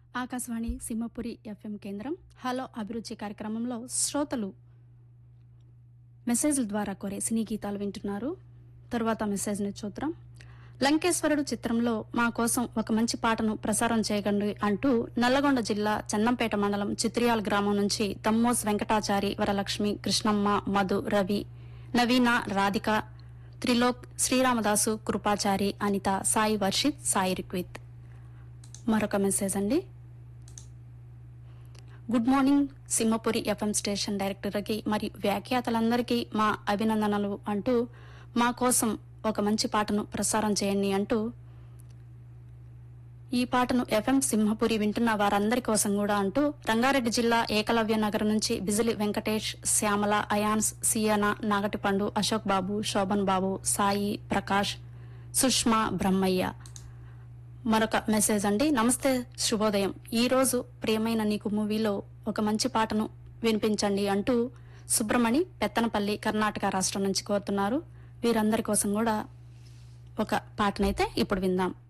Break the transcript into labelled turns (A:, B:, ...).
A: Akashvani Simhapuri FM కేంద్రం hello అభిరుచి కార్యక్రమంలో శ్రోతలు మెసేజ్ల ద్వారా కోరే సినీ గీతాలు వింటున్నారు తరువాత మెసేజ్ని చూద్దాం లంకేశ్వరుడు చిత్రంలో మా కోసం ఒక మంచి పాటను ప్రసారం చేయగండి అంటూ నల్లగొండ జిల్లా చన్నంపేట మండలం చిత్రియాల గ్రామం నుంచి తమ్మోస్ వెంకటాచారి వరలక్ష్మి కృష్ణమ్మ మధు రవి నవీన రాధిక త్రిలోక్ శ్రీరామదాసు కృపాచారి అనిత సాయి వర్షిత్ సాయి రిక్విత్ మరొక మెసేజ్ అండి good morning Simhapuri FM station డైరెక్టర్కి మరియు వ్యాఖ్యాతలందరికీ మా అభినందనలు అంటూ మా కోసం ఒక మంచి పాటను ప్రసారం చేయండి అంటూ ఈ పాటను ఎఫ్ఎం సింహపురి వింటున్న వారందరి కోసం కూడా అంటూ రంగారెడ్డి జిల్లా ఏకలవ్య నగర్ నుంచి బిజిలి వెంకటేష్ శ్యామల అయాన్స్ సియాన నాగటిపండు అశోక్ బాబు శోభన్ బాబు సాయి ప్రకాష్ సుష్మా బ్రహ్మయ్య మరొక మెసేజ్ అండి నమస్తే శుభోదయం ఈ రోజు ప్రియమైన నీకు మూవీలో ఒక మంచి పాటను వినిపించండి అంటూ సుబ్రమణి పెత్తనపల్లి కర్ణాటక రాష్ట్రం నుంచి కోరుతున్నారు వీరందరి కోసం కూడా ఒక పాటనైతే ఇప్పుడు విందాం